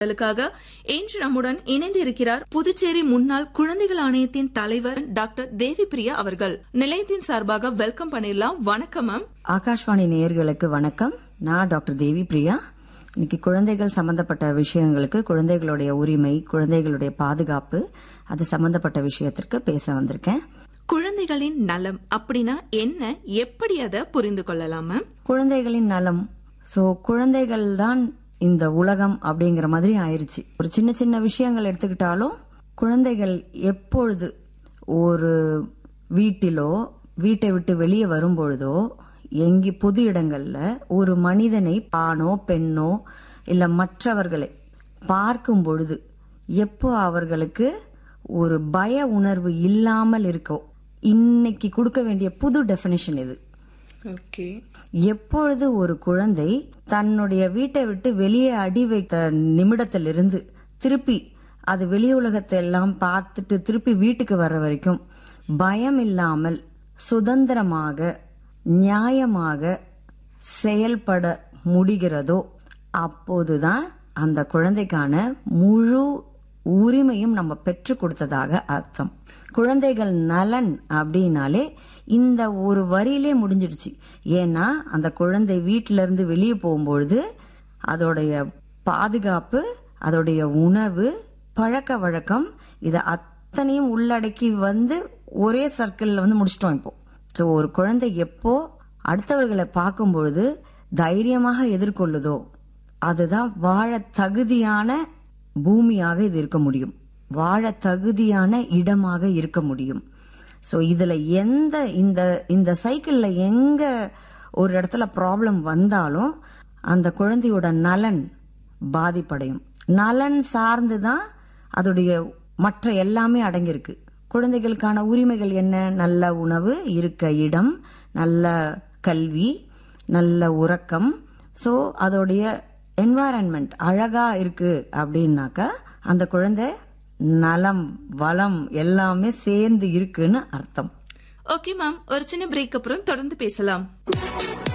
களுக்காக இன்று நம்முடன் இணைந்து இருக்கிறார் புதுச்சேரி முன்னாள் குழந்தைகள் ஆணையத்தின் தலைவர் டாக்டர் தேவி பிரியா அவர்கள் நிலையத்தின் சார்பாக வெல்கம் பண்ணிடலாம் வணக்கம் மேம் ஆகாஷ்வாணி நேயர்களுக்கு வணக்கம் நான் டாக்டர் தேவி பிரியா இன்னைக்கு குழந்தைகள் சம்பந்தப்பட்ட விஷயங்களுக்கு குழந்தைகளுடைய உரிமை குழந்தைகளுடைய பாதுகாப்பு அது சம்பந்தப்பட்ட விஷயத்திற்கு பேச வந்திருக்கேன் குழந்தைகளின் நலம் அப்படின்னா என்ன எப்படி அதை புரிந்து கொள்ளலாம் மேம் குழந்தைகளின் நலம் சோ குழந்தைகள் தான் இந்த உலகம் அப்படிங்கிற மாதிரி ஆயிருச்சு ஒரு சின்ன சின்ன விஷயங்கள் எடுத்துக்கிட்டாலும் குழந்தைகள் எப்பொழுது ஒரு வீட்டிலோ வீட்டை விட்டு வெளியே வரும்பொழுதோ எங்கி பொது இடங்கள்ல ஒரு மனிதனை ஆணோ பெண்ணோ இல்ல மற்றவர்களை பார்க்கும் பொழுது எப்போ அவர்களுக்கு ஒரு பய உணர்வு இல்லாமல் இருக்கோ இன்னைக்கு கொடுக்க வேண்டிய புது டெஃபினேஷன் இது ஓகே எப்பொழுது ஒரு குழந்தை தன்னுடைய வீட்டை விட்டு வெளியே அடி வைத்த நிமிடத்திலிருந்து திருப்பி அது வெளி உலகத்தை எல்லாம் பார்த்துட்டு திருப்பி வீட்டுக்கு வர்ற வரைக்கும் பயம் இல்லாமல் சுதந்திரமாக நியாயமாக செயல்பட முடிகிறதோ அப்போதுதான் அந்த குழந்தைக்கான முழு உரிமையும் நம்ம பெற்று கொடுத்ததாக அர்த்தம் குழந்தைகள் நலன் அப்படின்னாலே இந்த ஒரு வரியிலே முடிஞ்சிடுச்சு ஏன்னா அந்த குழந்தை வீட்டில இருந்து வெளியே போகும்பொழுது அதோடைய பாதுகாப்பு அதோடைய உணவு பழக்க வழக்கம் இதை அத்தனையும் உள்ளடக்கி வந்து ஒரே சர்க்கிள்ல வந்து முடிச்சிட்டோம் இப்போ ஸோ ஒரு குழந்தை எப்போ அடுத்தவர்களை பார்க்கும் பொழுது தைரியமாக எதிர்கொள்ளுதோ அதுதான் வாழ தகுதியான பூமியாக இது இருக்க முடியும் வாழ தகுதியான இடமாக இருக்க முடியும் ஸோ இதுல எந்த இந்த இந்த சைக்கிள்ல எங்க ஒரு இடத்துல ப்ராப்ளம் வந்தாலும் அந்த குழந்தையோட நலன் பாதிப்படையும் நலன் சார்ந்து தான் அதோடைய மற்ற எல்லாமே அடங்கியிருக்கு குழந்தைகளுக்கான உரிமைகள் என்ன நல்ல உணவு இருக்க இடம் நல்ல கல்வி நல்ல உறக்கம் ஸோ அதோடைய என்வாரன்மெண்ட் அழகா இருக்கு அப்படின்னாக்கா அந்த குழந்தை நலம் வளம் எல்லாமே சேர்ந்து இருக்குன்னு அர்த்தம் ஓகே மேம் ஒரு சின்ன பிரேக் அப்புறம் தொடர்ந்து பேசலாம்